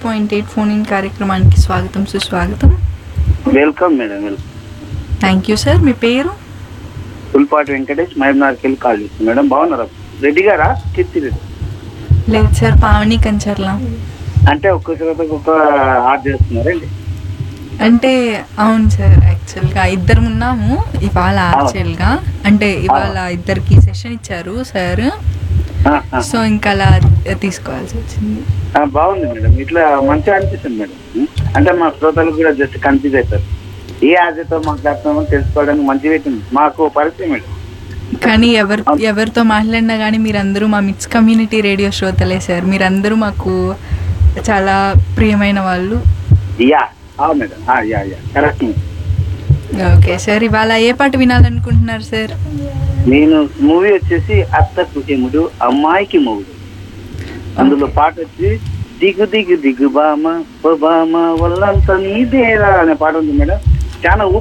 Point eight phone in కార్యక్రమానికి స్వాగతం సుస్వాగతం welcome madam welcome thank you sir మీ పేరు పుల్పాటి వెంకటేష్ మహబూబ్నగర్కి వెళ్ళి కాల్ చేస్తాను మేడం బాగున్నారా రెడ్డి గారా కీర్తి రెడ్డి లేదు సార్ పావని కంచర్లా అంటే ఒక్కొక్కరి ఒక్క ఆర్డర్ చేస్తున్నారండి అంటే అవును సార్ యాక్చువల్గా ఇద్దరు ఉన్నాము ఇవాళ యాక్చువల్గా అంటే ఇవాళ ఇద్దరికి సెషన్ ఇచ్చారు సార్ ఆ, ఆ. సో ఇంకా అలా తీసుకోవాల్సి వచ్చింది ఆ, బాగుంది మేడం ఇట్లా మంచిగా అనిపిస్తుంది మేడం ఉం? అంటే మా శ్రోతలు కూడా జస్ట్ కన్ఫ్యూజ్ అవుతారు ఏ ఆశతో మాట్లాడుతున్నామో తెలుసుకోవడానికి మంచిగా అవుతుంది మాకు పరిచయం మేడం కానీ ఎవరు ఎవరితో మాట్లాడినా కానీ మీరందరూ మా మిక్స్ కమ్యూనిటీ రేడియో శ్రోతలే సార్ మీరందరూ మాకు చాలా ప్రియమైన వాళ్ళు యా ఆ మేడం ఆ, yeah yeah correct madam. Okay sir ఇవాళ ఏ పాట వినాలనుకుంటున్నారు సార్ నేను మూవీ వచ్చేసి అత్తకు ఎముడు అమ్మాయికి మొగుడు అందులో పాట వచ్చి దిగు దిగు దిగు బామ ఓ బామ వల్లంత నీదేరా అనే పాట ఉంది మేడం చాలా